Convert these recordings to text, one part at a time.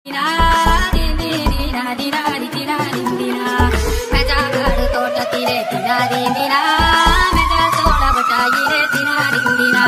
மெஜாகாடு தோட்டத்திலே தினாதினா மெஜ சோழ பட்டாயிலே தினாதினா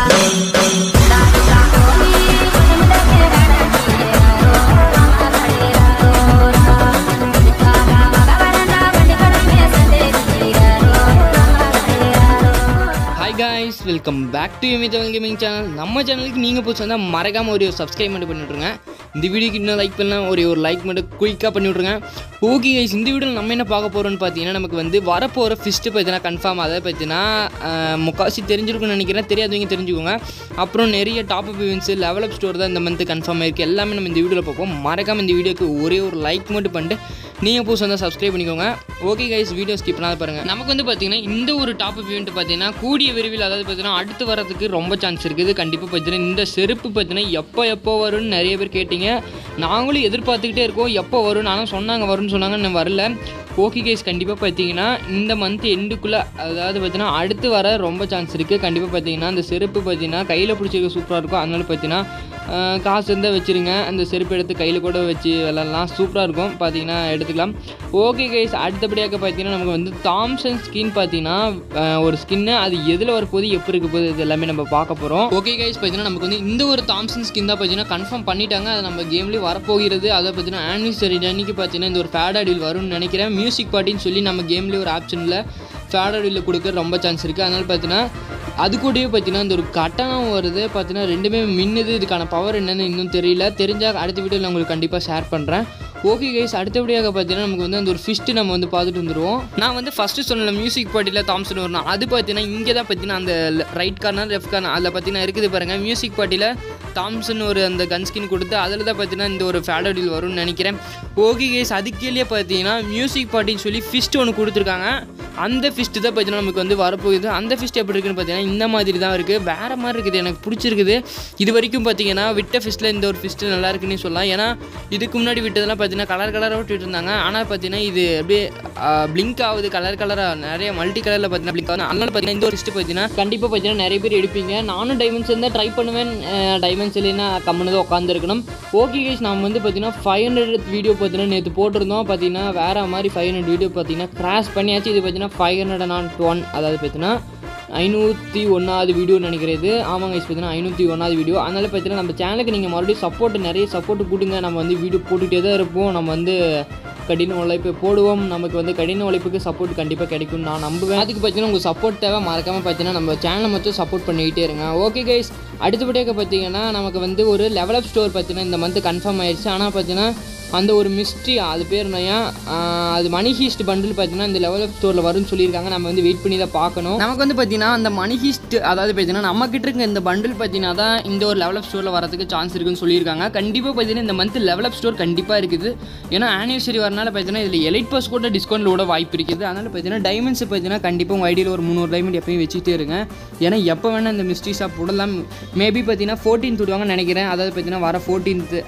hi guys welcome back to யூமி தமிழ் கேமிங் சேனல் நம்ம சேனலுக்கு நீங்கள் புதுசாக இருந்தால் மறக்காமல் ஒரு சப்ஸ்கிரைப் மட்டும் பண்ணி விட்ருங்க இந்த வீடியோக்கு இன்னும் லைக் பண்ணலாம் ஒரு ஒரு லைக் மட்டும் குயிக்காக பண்ணி விட்ருங்க ஓகே கைஸ் இந்த வீடியோவில் நம்ம என்ன பார்க்க போகிறோம்னு பார்த்தீங்கன்னா நமக்கு வந்து வரப்போகிற ஃபிஸ்ட்டு பார்த்தீங்கன்னா கன்ஃபார்ம் அதை பார்த்தீங்கன்னா முக்காசி தெரிஞ்சிருக்கும்னு நினைக்கிறேன் தெரியாதவங்க தெரிஞ்சுக்கோங்க அப்புறம் நிறைய top up events level up store தான் இந்த மந்த் கன்ஃபார்ம் ஆயிருக்கு எல்லாமே நம்ம இந்த வீடியோவில் பார்ப்போம் மறக்காமல் இந்த வீடியோக்கு ஒரே ஒரு லைக் மட்டும் பண்ணிட்டு நீங்கள் புதுசாக இருந்தால் சப்ஸ்கிரைப் பண்ணிக்கோங்க ஓகே கைஸ் வீடியோ ஸ்கிப் பண்ணாத பாருங்கள் நமக்கு வந்து பார்த்தீங்கன்னா இந்த ஒரு டாப் அப் இவெண்ட் பார்த்தீங்கன்னா கூடிய விரைவில் அதாவது பார்த்தீங்கன்னா அடுத்து வரதுக்கு ரொம்ப சான்ஸ் இருக்குது கண்டிப்பாக பார்த்தீங்கன்னா இந்த செருப்பு பார்த்தீங்கன்னா எப்போ எப்போ வரும்னு நிறைய பேர் கேட்டிங்க நாங்களும் எதிர்பார்த்துக்கிட்டே இருக்கோம் எப்போ வரும் நானும் சொன்னாங்க வரும்னு சொன்னாங்க இன்னும் வரல ஓகே கேஸ் கண்டிப்பாக பார்த்தீங்கன்னா இந்த மந்த் எண்டுக்குள்ளே அதாவது பார்த்தீங்கன்னா அடுத்து வர ரொம்ப சான்ஸ் இருக்குது கண்டிப்பாக பார்த்தீங்கன்னா அந்த செருப்பு பார்த்தீங்கன்னா கையில் பிடிச்சிருக்க சூப்பராக இருக்கும் அதனால பார்த்தீங்கன்னா ஆஹ், காசு இருந்தால் வச்சுருங்க அந்த செருப்பு எடுத்து கையில் கூட வச்சு விளாட்லாம் சூப்பராக இருக்கும் பார்த்தீங்கன்னா எடுத்துக்கலாம் ஓகே கைஸ் அடுத்தபடியாக பார்த்தீங்கன்னா நமக்கு வந்து தாம்சன் ஸ்கின் பார்த்தீங்கன்னா ஆஹ், ஒரு ஸ்கின்னு அது எதில் வரப்போகுது எப்படி இருக்க போகுது இது எல்லாமே நம்ம பார்க்க போகிறோம் ஓகே கைஸ் பார்த்தீங்கன்னா நமக்கு வந்து இந்த ஒரு தாம்சன் ஸ்கின் தான் பார்த்தீங்கன்னா கன்ஃபார்ம் பண்ணிட்டாங்க அது நம்ம கேம்லேயே வரப்போகிறது அதை பார்த்தீங்கன்னா ஆனிவர்சரி அன்னைக்கு பார்த்தீங்கன்னா இந்த ஒரு ஃபேட் அடியில் வரும்னு நினைக்கிறேன் மியூசிக் பார்ட்டின்னு சொல்லி நம்ம கேம்லேயே ஒரு ஆப்ஷனில் ஃபேட் அடியில் கொடுக்க ரொம்ப சான்ஸ் இருக்குது அதனால் பார்த்தீங்கன்னா அது கூடயே பார்த்தீங்கன்னா இந்த ஒரு கட்டணம் வருது பார்த்தீங்கன்னா ரெண்டுமே மின்னுது இதுக்கான பவர் என்னன்னு இன்னும் தெரியல தெரிஞ்சால் அடுத்த வீடியோவில் உங்களுக்கு கண்டிப்பாக ஷேர் பண்ணுறேன் ஓகே கைஸ் அடுத்தபடியாக பார்த்தீங்கன்னா நமக்கு வந்து அந்த ஒரு ஃபிஸ்ட்டு நம்ம வந்து பார்த்துட்டு வந்துடுவோம் நான் வந்து ஃபஸ்ட்டு சொன்ன மியூசிக் பாட்டியில் தாம்சன் வரணும் அது பார்த்தீங்கன்னா இங்கே தான் பார்த்தீங்கன்னா அந்த ரைட் கார்னர் லெஃப்ட் கார்னர் அதில் பார்த்தீங்கன்னா இருக்குது பாருங்கள் மியூசிக் பாட்டியில் தாம்சன் ஒரு அந்த கன் ஸ்கின் கொடுத்து அதில் தான் பார்த்தீங்கன்னா இந்த ஒரு ஃபேடோடில் வரும்னு நினைக்கிறேன் ஓகே கைஸ் அதுக்கேலேயே பார்த்தீங்கன்னா மியூசிக் பாட்டின்னு சொல்லி ஃபிஸ்ட் ஒன்று கொடுத்துருக்காங்க அந்த ஃபிஸ்ட்டு தான் பார்த்தீங்கன்னா நமக்கு வந்து வரப்போகுது அந்த ஃபிஸ்ட் எப்படி இருக்குன்னு பார்த்தீங்கன்னா இந்த மாதிரி தான் இருக்குது வேறு மாதிரி இருக்குது எனக்கு பிடிச்சிருக்குது இது வரைக்கும் பார்த்தீங்கன்னா விட்ட ஃபிஸ்ட்டில் இந்த ஒரு ஃபிஸ்ட்டு நல்லா இருக்குன்னு சொல்லலாம் ஏன்னா இதுக்கு முன்னாடி விட்டதெல்லாம் பார்த்தீங்கன்னா கலர் கலராக விட்டுட்டு இருந்தாங்க ஆனால் பார்த்தீங்கன்னா இது அப்படியே பிளிங்க் ஆகுது கலர் கலராக நிறைய மல்டி கலரில் பார்த்தீங்கன்னா பிளிங்க் ஆகுது அதனால பார்த்தீங்கன்னா இந்த ஒரு ஃபிஸ்ட்டு பார்த்தீங்கன்னா கண்டிப்பாக பார்த்தீங்கன்னா நிறைய பேர் எடுப்பீங்க நானும் டைமண்ட்ஸ் இருந்தால் ட்ரை பண்ணுவேன் டைமண்ட்ஸ் இல்லைன்னா கம்முன்னு தான் உட்காந்துருக்கணும் ஓகே கைஸ் நம்ம வந்து பார்த்தீங்கன்னா ஃபைவ் ஹண்ட்ரட் வீடியோ பார்த்தீங்கன்னா நேற்று போட்டிருந்தோம் பார்த்தீங்கன்னா வேறு மாதிரி ஃபைவ் ஹண்ட்ரட் வீடியோ பார்த்தீங்கன்னா கிராஷ் பண்ணியாச்சு இது பார்த்தீங்கன்னா ஃபைவ் ஹண்ட்ரட் நாட் ஒன் அதாவது பார்த்தீங்கன்னா ஐநூற்றி ஒன்றாவது வீடியோ நினைக்கிறது ஆமாங்க guys, பார்த்தீங்கன்னா ஐநூற்றி ஒன்றாவது வீடியோ அதனால் பார்த்தீங்கன்னா நம்ம சேனலுக்கு நீங்கள் மறுபடியும் சப்போர்ட் நிறைய சப்போர்ட் கொடுங்க நம்ம வந்து வீடியோ போட்டுகிட்டே தான் இருப்போம் நம்ம வந்து கடின உழைப்பு போடுவோம் நமக்கு வந்து கடின உழைப்புக்கு சப்போர்ட் கண்டிப்பாக கிடைக்கும் நான் நம்புவேன் அதுக்கு பார்த்தீங்கன்னா உங்கள் சப்போர்ட் தேவை மறக்காமல் பார்த்தீங்கன்னா நம்ம சேனலை மட்டும் சப்போர்ட் பண்ணிக்கிட்டே இருங்க ஓகே கைஸ் அடுத்தபடியாக பார்த்தீங்கன்னா நமக்கு வந்து ஒரு லெவல் அப் ஸ்டோர் பார்த்தீங்கன்னா இந்த மந்த் கன்ஃபார்ம் ஆயிடுச்சு ஆனால் பார்த்தீங்கன்னா அந்த ஒரு மிஸ்ட்ரி அது பேர் என்னையா ஆஹ் அது மணி ஹீஸ்ட் பண்டில் பார்த்தீங்கன்னா இந்த லெவல் அப் ஸ்டோரில் வரும்னு சொல்லியிருக்காங்க நம்ம வந்து வெயிட் பண்ணி தான் பார்க்கணும் நமக்கு வந்து பார்த்தீங்கன்னா அந்த மணி ஹீஸ்ட் அதாவது பார்த்தீங்கன்னா நம்ம கிட்ட இருக்க இந்த பண்டில் பார்த்தீங்கன்னா தான் இந்த ஒரு லெவல் அப் ஸ்டோரில் வரதுக்கு சான்ஸ் இருக்குன்னு சொல்லியிருக்காங்க கண்டிப்பாக பார்த்தீங்கன்னா இந்த மந்த் லெவல் அப் ஸ்டோர் கண்டிப்பாக இருக்குது ஏன்னா ஆனிவர்சரி வரனால பார்த்தீங்கன்னா இதில் எலைட் பாஸ் கூட டிஸ்கவுண்ட்டில் கூட வாய்ப்பு இருக்குது அதனால் பார்த்தீங்கன்னா டைமண்ட்ஸ் பார்த்தீங்கன்னா கண்டிப்பாக உங்கள் ஐடியில் ஒரு முந்நூறு டைமண்ட் எப்பயும் வச்சுட்டே இருங்க ஏன்னா எப்போ வேணால் இந்த மிஸ்ட்ரி ஷாப் விடலாம் மேபி பார்த்தீங்கன்னா ஃபோர்டீன்த் விடுவாங்கன்னு நினைக்கிறேன் அதாவது பார்த்தீங்கன்னா வர ஃபோர்டீன்த்து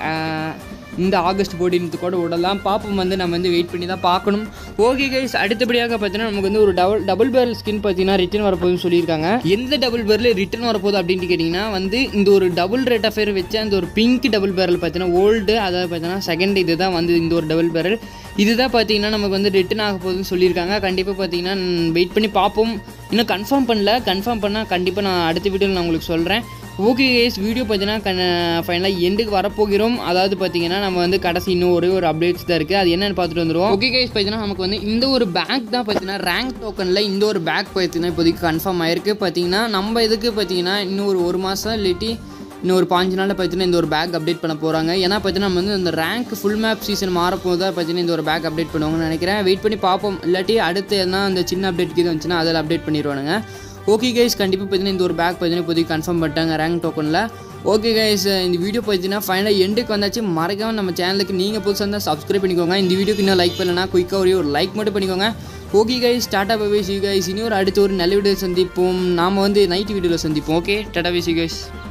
இந்த ஆகஸ்ட் ஃபோர்டீன்த்து கூட விடலாம் பாப்போம் வந்து நம்ம வந்து வெயிட் பண்ணி தான் பார்க்கணும் ஓகே கைஸ் அடுத்தபடியாக பார்த்தீங்கன்னா நமக்கு வந்து ஒரு டபுள் டபுள் பேரல் ஸ்கின் பார்த்தீங்கன்னா ரிட்டர்ன் வரப்போகுதுன்னு சொல்லியிருக்காங்க எந்த டபுள் பேரில் ரிட்டர்ன் வரப்போகுது அப்படின்ட்டு கேட்டிங்கன்னா வந்து இந்த ஒரு டபுள் ரேட் அஃபேர் வச்ச அந்த ஒரு பிங்க் டபுள் பேரல் பார்த்தீங்கன்னா ஓல்டு அதாவது பார்த்தீங்கன்னா செகண்ட் இது தான் வந்து இந்த ஒரு டபுள் பேரல் இதுதான் பார்த்தீங்கன்னா நமக்கு வந்து ரிட்டர்ன் ஆக போகுதுன்னு சொல்லியிருக்காங்க கண்டிப்பாக பார்த்தீங்கன்னா வெயிட் பண்ணி பார்ப்போம் இன்னும் கன்ஃபார்ம் பண்ணல கன்ஃபார்ம் பண்ணால் கண்டிப்பாக நான் அடுத்த வீடியோவில் நான் உங்களுக்கு சொல்கிறேன் ஓகே கேஸ் வீடியோ பார்த்தீங்கன்னா கண் ஃபைனலாக எண்டுக்கு வரப்போகிறோம் அதாவது பார்த்தீங்கன்னா நம்ம வந்து கடைசி இன்னும் ஒரே ஒரு அப்டேட்ஸ் தான் இருக்குது அது என்னென்னு பார்த்துட்டு வந்துடுவோம் ஓகே கேஸ் பார்த்தீங்கன்னா நமக்கு வந்து இந்த ஒரு பேக் தான் பார்த்தீங்கன்னா ரேங்க் டோக்கனில் இந்த ஒரு பேக் பார்த்தீங்கன்னா இப்போதைக்கு கன்ஃபார்ம் ஆயிருக்கு பார்த்தீங்கன்னா நம்ம இதுக்கு பார்த்தீங்கன்னா இன்னும் ஒரு ஒரு மாதம் இல்லாட்டி இன்னும் ஒரு பாஞ்சு நாளில் பார்த்தீங்கன்னா இந்த ஒரு பேக் அப்டேட் பண்ண போகிறாங்க ஏன்னா பார்த்தீங்கன்னா நம்ம வந்து இந்த ரேங்க் ஃபுல் மேப் சீசன் மாறப்போது தான் பார்த்தீங்கன்னா இந்த ஒரு பேக் அப்டேட் பண்ணுவாங்கன்னு நினைக்கிறேன் வெயிட் பண்ணி பார்ப்போம் இல்லாட்டி அடுத்து எதனா அந்த சின்ன அப்டேட் இது வந்துச்சுன்னா அதில் அப்டேட் பண்ணிடுவானுங்க ஓகே கைஸ் கண்டிப்பாக பார்த்தீங்கன்னா இந்த ஒரு பேக் பார்த்தீங்கன்னா இப்போதைக்கு கன்ஃபார்ம் பண்ணிட்டாங்க ரேங்க் டோக்கனில் ஓகே கைஸ் இந்த வீடியோ பார்த்தீங்கன்னா ஃபைனலாக எண்டுக்கு வந்தாச்சு மறக்காம நம்ம சேனலுக்கு நீங்கள் புதுசாக இருந்தால் சப்ஸ்கிரைப் பண்ணிக்கோங்க இந்த வீடியோக்கு இன்னும் லைக் பண்ணலனா குயிக்காக ஒரே ஒரு லைக் மட்டும் பண்ணிக்கோங்க okay guys tata bye see guys இனி ஒரு அடுத்த ஒரு நல்ல வீடியோ சந்திப்போம் நாம் வந்து நைட் வீடியோவில் சந்திப்போம் okay tata bye see guys